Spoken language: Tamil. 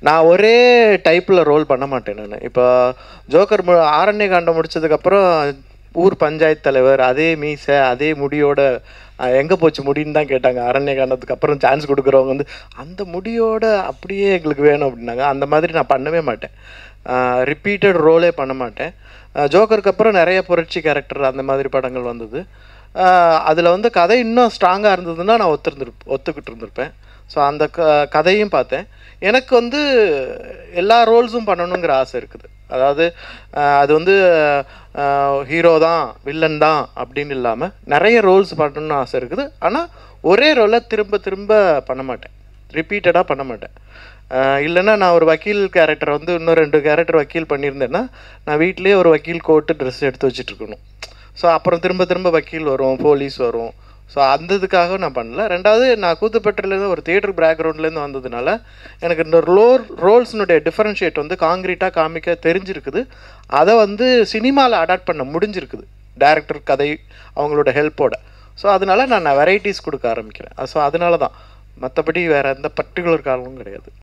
நான் ஒரே டைப்பில் ரோல் பண்ண மாட்டேன் நான் இப்போ ஜோக்கர் மு ஆரண்ய காண்டம் முடிச்சதுக்கப்புறம் ஊர் பஞ்சாயத்து தலைவர் அதே மீசை அதே முடியோட அஹ், எங்க போச்சு முடின்னு தான் கேட்டாங்க அரண்ய காண்டத்துக்கு அப்புறம் சான்ஸ் கொடுக்குறவங்க வந்து அந்த முடியோட அப்படியே எங்களுக்கு வேணும் அப்படின்னாங்க அந்த மாதிரி நான் பண்ணவே மாட்டேன் ரிப்பீட்டட் ரோலே பண்ண மாட்டேன் அஹ், ஜோக்கருக்கு அப்புறம் நிறைய புரட்சி கேரக்டர் அந்த மாதிரி படங்கள் வந்தது அதில் வந்து கதை இன்னும் ஸ்ட்ராங்காக இருந்ததுன்னா நான் ஒத்துருந்துருப் ஒத்துக்கிட்டு இருந்திருப்பேன் ஸோ அந்த க கதையும் பார்த்தேன் எனக்கு வந்து எல்லா ரோல்ஸும் பண்ணணுங்கிற ஆசை இருக்குது அதாவது அஹ், அது வந்து ஹீரோ தான் வில்லன் தான் அப்படின்னு இல்லாமல் நிறைய ரோல்ஸ் பண்ணணும்னு ஆசை இருக்குது ஆனால் ஒரே ரோலை திரும்ப திரும்ப பண்ண மாட்டேன் ரிப்பீட்டடாக பண்ண மாட்டேன் அஹ், இல்லைன்னா நான் ஒரு வக்கீல் கேரக்டர் வந்து இன்னும் ரெண்டு கேரக்டர் வக்கீல் பண்ணியிருந்தேன்னா நான் வீட்டிலேயே ஒரு வக்கீல் கோட்டு ட்ரெஸ் எடுத்து வச்சுட்டு இருக்கணும் ஸோ அப்புறம் திரும்ப திரும்ப வக்கீல் வரும் போலீஸ் வரும் ஸோ அந்த இதுக்காக நான் பண்ணல ரெண்டாவது நான் கூத்துப்பட்டிலேருந்து ஒரு தியேட்டர் பேக்ரவுண்ட்லேருந்து வந்ததுனால எனக்கு இந்த ரோல் ரோல்ஸ்னுடைய டிஃபரன்ஷியேட் வந்து காங்கிரீட்டாக காமிக்க தெரிஞ்சிருக்குது அதை வந்து சினிமாவில் அடாப்ட் பண்ண முடிஞ்சிருக்குது டைரக்டர் கதை அவங்களோட ஹெல்ப்போட ஸோ அதனால நான் வெரைட்டிஸ் கொடுக்க ஆரம்பிக்கிறேன் ஸோ அதனால தான் மற்றபடி வேறு எந்த பர்டிகுலர் காரணமும் கிடையாது